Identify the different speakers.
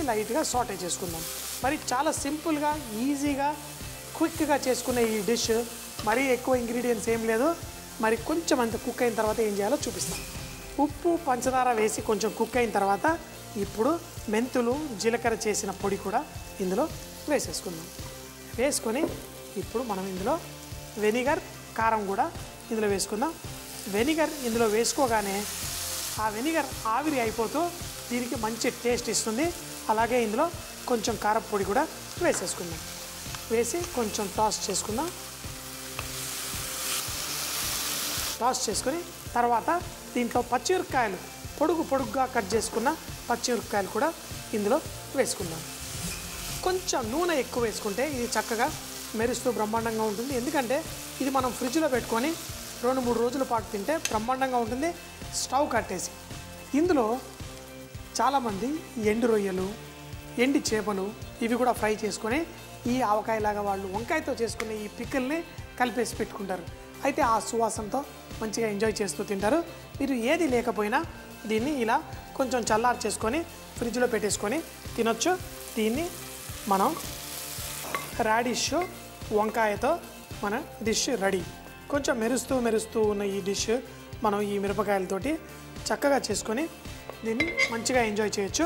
Speaker 1: లైట్గా సాటే చేసుకుందాం మరి చాలా సింపుల్గా ఈజీగా క్విక్గా చేసుకునే ఈ డిష్ మరీ ఎక్కువ ఇంగ్రీడియంట్స్ ఏం లేదు మరి కొంచెం అంత కుక్ అయిన తర్వాత ఏం చేయాలో చూపిస్తాం ఉప్పు పంచదార వేసి కొంచెం కుక్ అయిన తర్వాత ఇప్పుడు మెంతులు జీలకర్ర చేసిన పొడి కూడా ఇందులో వేసేసుకుందాం వేసుకొని ఇప్పుడు మనం ఇందులో వెనిగర్ కారం కూడా ఇందులో వేసుకుందాం వెనిగర్ ఇందులో వేసుకోగానే ఆ వెనిగర్ ఆవిరి అయిపోతూ దీనికి మంచి టేస్ట్ ఇస్తుంది అలాగే ఇందులో కొంచెం కారపొడి కూడా వేసేసుకుందాం వేసి కొంచెం టాస్ చేసుకుందాం టాస్ చేసుకొని తర్వాత దీంట్లో పచ్చిమిరపకాయలు పొడుగు పొడుగ్గా కట్ చేసుకున్న పచ్చిమిరపకాయలు కూడా ఇందులో వేసుకుందాం కొంచెం నూనె ఎక్కువ వేసుకుంటే ఇది చక్కగా మెరుస్తూ బ్రహ్మాండంగా ఉంటుంది ఎందుకంటే ఇది మనం ఫ్రిడ్జ్లో పెట్టుకొని రెండు మూడు రోజుల పాటు తింటే బ్రహ్మాండంగా ఉంటుంది స్టవ్ కట్టేసి ఇందులో చాలామంది ఎండు రొయ్యలు ఎండి చేపలు ఇవి కూడా ఫ్రై చేసుకొని ఈ ఆవకాయలాగా వాళ్ళు వంకాయతో చేసుకునే ఈ పిక్కల్ని కలిపేసి పెట్టుకుంటారు అయితే ఆ సువాసనతో మంచిగా ఎంజాయ్ చేస్తూ తింటారు మీరు ఏది లేకపోయినా దీన్ని ఇలా కొంచెం చల్లారు చేసుకొని ఫ్రిడ్జ్లో పెట్టేసుకొని తినొచ్చు దీన్ని మనం రాడిష్ వంకాయతో మన డిష్ రెడీ కొంచెం మెరుస్తూ మెరుస్తూ ఉన్న ఈ డిష్ మనం ఈ మిరపకాయలతోటి చక్కగా చేసుకొని దీన్ని మంచిగా ఎంజాయ్ చేయొచ్చు